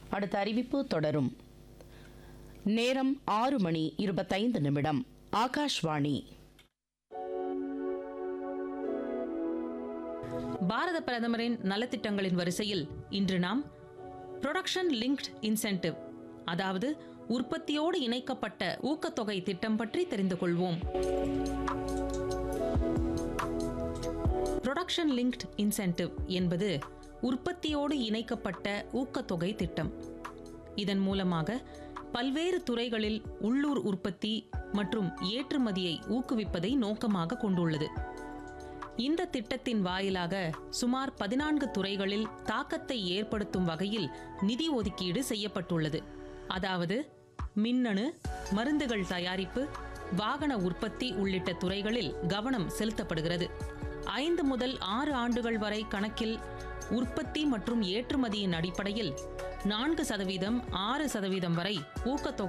அடுத்த அறிவிப்பு தொடரும் நேரம் ஆறு மணி இருபத்தைந்து நிமிடம் ஆகாஷ்வாணி பாரத பிரதமரின் நலத்திட்டங்களின் வரிசையில் இன்று நாம் ப்ரொடக்ஷன் லிங்க்ட் இன்சென்டிவ் அதாவது உற்பத்தியோடு இணைக்கப்பட்ட ஊக்கத்தொகை திட்டம் பற்றி தெரிந்து கொள்வோம் ப்ரொடக்ஷன் லிங்க்ட் இன்சென்டிவ் என்பது உற்பத்தியோடு இணைக்கப்பட்ட ஊக்கத்தொகை திட்டம் இதன் மூலமாக பல்வேறு துறைகளில் உள்ளூர் உற்பத்தி மற்றும் ஏற்றுமதியை ஊக்குவிப்பதை நோக்கமாக கொண்டுள்ளது இந்த திட்டத்தின் வாயிலாக சுமார் பதினான்கு துறைகளில் தாக்கத்தை ஏற்படுத்தும் வகையில் நிதி ஒதுக்கீடு செய்யப்பட்டுள்ளது அதாவது மின்னணு மருந்துகள் தயாரிப்பு வாகன உற்பத்தி உள்ளிட்ட துறைகளில் கவனம் செலுத்தப்படுகிறது ஐந்து முதல் ஆறு ஆண்டுகள் வரை கணக்கில் உற்பத்தி மற்றும் ஏற்றுமதியின் அடிப்படையில் நான்கு சதவீதம் ஆறு சதவீதம் வரை ஊக்கத்தொகை